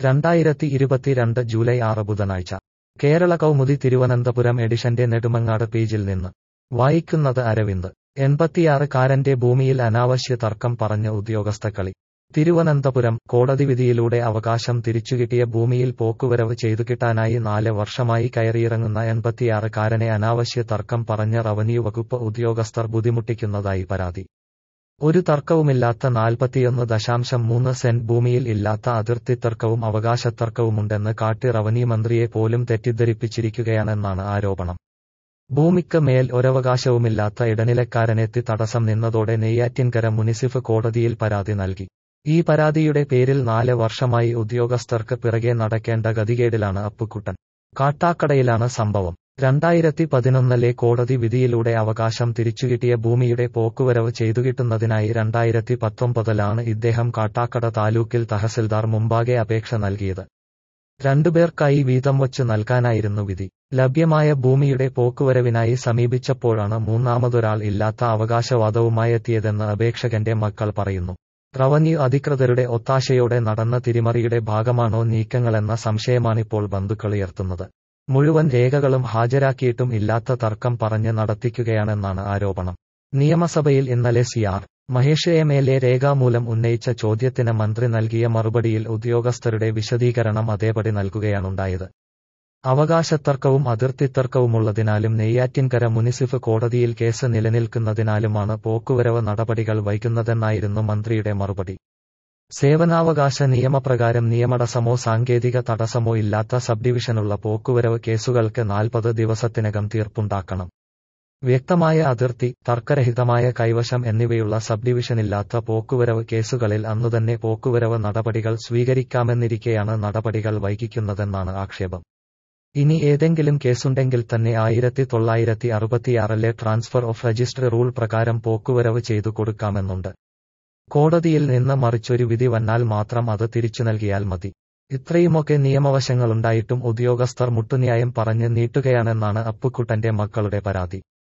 രണ്ടായിരത്തി ഇരുപത്തിരണ്ട് ജൂലൈ ആറ് ബുധനാഴ്ച കേരള കൗമുദി തിരുവനന്തപുരം എഡിഷന്റെ നെടുമങ്ങാട് പേജിൽ നിന്ന് വായിക്കുന്നത് അരവിന്ദ് എൺപത്തിയാറ് കാരന്റെ ഭൂമിയിൽ അനാവശ്യ തർക്കം പറഞ്ഞ ഉദ്യോഗസ്ഥക്കളി തിരുവനന്തപുരം കോടതി വിധിയിലൂടെ അവകാശം തിരിച്ചുകിട്ടിയ ഭൂമിയിൽ പോക്കുവരവ് ചെയ്തുകിട്ടാനായി നാല് വർഷമായി കയറിയിറങ്ങുന്ന എൺപത്തിയാറ് കാരനെ അനാവശ്യ തർക്കം പറഞ്ഞ റവന്യൂ വകുപ്പ് ഉദ്യോഗസ്ഥർ ബുദ്ധിമുട്ടിക്കുന്നതായി പരാതി ഒരു തർക്കവുമില്ലാത്ത നാൽപ്പത്തിയൊന്ന് ദശാംശം മൂന്ന് സെന്റ് ഭൂമിയിൽ ഇല്ലാത്ത അതിർത്തി തർക്കവും അവകാശത്തർക്കവുമുണ്ടെന്ന് കാട്ടി റവന്യൂ മന്ത്രിയെ പോലും തെറ്റിദ്ധരിപ്പിച്ചിരിക്കുകയാണെന്നാണ് ആരോപണം ഭൂമിക്ക് മേൽ ഒരവകാശവുമില്ലാത്ത ഇടനിലക്കാരനെത്തി തടസ്സം നിന്നതോടെ നെയ്യാറ്റിൻകര മുനിസിഫ് കോടതിയിൽ പരാതി നൽകി ഈ പരാതിയുടെ പേരിൽ നാല് വർഷമായി ഉദ്യോഗസ്ഥർക്ക് പിറകെ നടക്കേണ്ട ഗതികേടിലാണ് അപ്പുക്കുട്ടൻ കാട്ടാക്കടയിലാണ് സംഭവം രണ്ടായിരത്തി പതിനൊന്നിലെ കോടതി വിധിയിലൂടെ അവകാശം തിരിച്ചുകിട്ടിയ ഭൂമിയുടെ പോക്കുവരവ് ചെയ്തുകിട്ടുന്നതിനായി രണ്ടായിരത്തി പത്തൊമ്പതിലാണ് ഇദ്ദേഹം കാട്ടാക്കട താലൂക്കിൽ തഹസിൽദാർ മുമ്പാകെ അപേക്ഷ നൽകിയത് രണ്ടുപേർക്കായി വീതം വച്ച് നൽകാനായിരുന്നു വിധി ലഭ്യമായ ഭൂമിയുടെ പോക്കുവരവിനായി സമീപിച്ചപ്പോഴാണ് മൂന്നാമതൊരാൾ ഇല്ലാത്ത അവകാശവാദവുമായെത്തിയതെന്ന് അപേക്ഷകന്റെ മക്കൾ പറയുന്നു റവന്യൂ അധികൃതരുടെ ഒത്താശയോടെ നടന്ന തിരിമറിയുടെ ഭാഗമാണോ നീക്കങ്ങളെന്ന സംശയമാണിപ്പോൾ ബന്ധുക്കളുയർത്തുന്നത് മുഴുവൻ രേഖകളും ഹാജരാക്കിയിട്ടും ഇല്ലാത്ത തർക്കം പറഞ്ഞ് നടത്തിക്കുകയാണെന്നാണ് ആരോപണം നിയമസഭയിൽ ഇന്നലെ C R Mahesh M L A രേഖാമൂലം ഉന്നയിച്ച ചോദ്യത്തിന് മന്ത്രി നൽകിയ മറുപടിയിൽ ഉദ്യോഗസ്ഥരുടെ വിശദീകരണം അതേപടി നൽകുകയാണുണ്ടായത് അവകാശത്തർക്കവും അതിർത്തിത്തർക്കവുമുള്ളതിനാലും നെയ്യാറ്റിൻകര മുനിസിഫ് കോടതിയിൽ കേസ് നിലനിൽക്കുന്നതിനാലുമാണ് പോക്കുവരവ് നടപടികൾ വൈകുന്നതെന്നായിരുന്നു മന്ത്രിയുടെ മറുപടി സേവനാവകാശ നിയമപ്രകാരം നിയമടസമോ സാങ്കേതിക തടസ്സമോ ഇല്ലാത്ത സബ്ഡിവിഷനുള്ള പോക്കുവരവ് കേസുകൾക്ക് നാൽപ്പത് ദിവസത്തിനകം തീർപ്പുണ്ടാക്കണം വ്യക്തമായ അതിർത്തി തർക്കരഹിതമായ കൈവശം എന്നിവയുള്ള സബ്ഡിവിഷനില്ലാത്ത പോക്കുവരവ് കേസുകളിൽ അന്നുതന്നെ പോക്കുവരവ് നടപടികൾ സ്വീകരിക്കാമെന്നിരിക്കെയാണ് നടപടികൾ വൈകിക്കുന്നതെന്നാണ് ആക്ഷേപം ഇനി ഏതെങ്കിലും കേസുണ്ടെങ്കിൽ തന്നെ ആയിരത്തി തൊള്ളായിരത്തി അറുപത്തിയാറിലെ ട്രാൻസ്ഫർ ഓഫ് രജിസ്റ്റർ റൂൾ പ്രകാരം പോക്കുവരവ് ചെയ്തു കൊടുക്കാമെന്നുണ്ട് കോടതിയിൽ നിന്ന് മറിച്ചൊരു വിധി വന്നാൽ മാത്രം അത് തിരിച്ചു നൽകിയാൽ മതി ഇത്രയുമൊക്കെ നിയമവശങ്ങളുണ്ടായിട്ടും ഉദ്യോഗസ്ഥർ മുട്ടുന്യായം പറഞ്ഞ് നീട്ടുകയാണെന്നാണ് അപ്പുക്കുട്ടന്റെ മക്കളുടെ പരാതി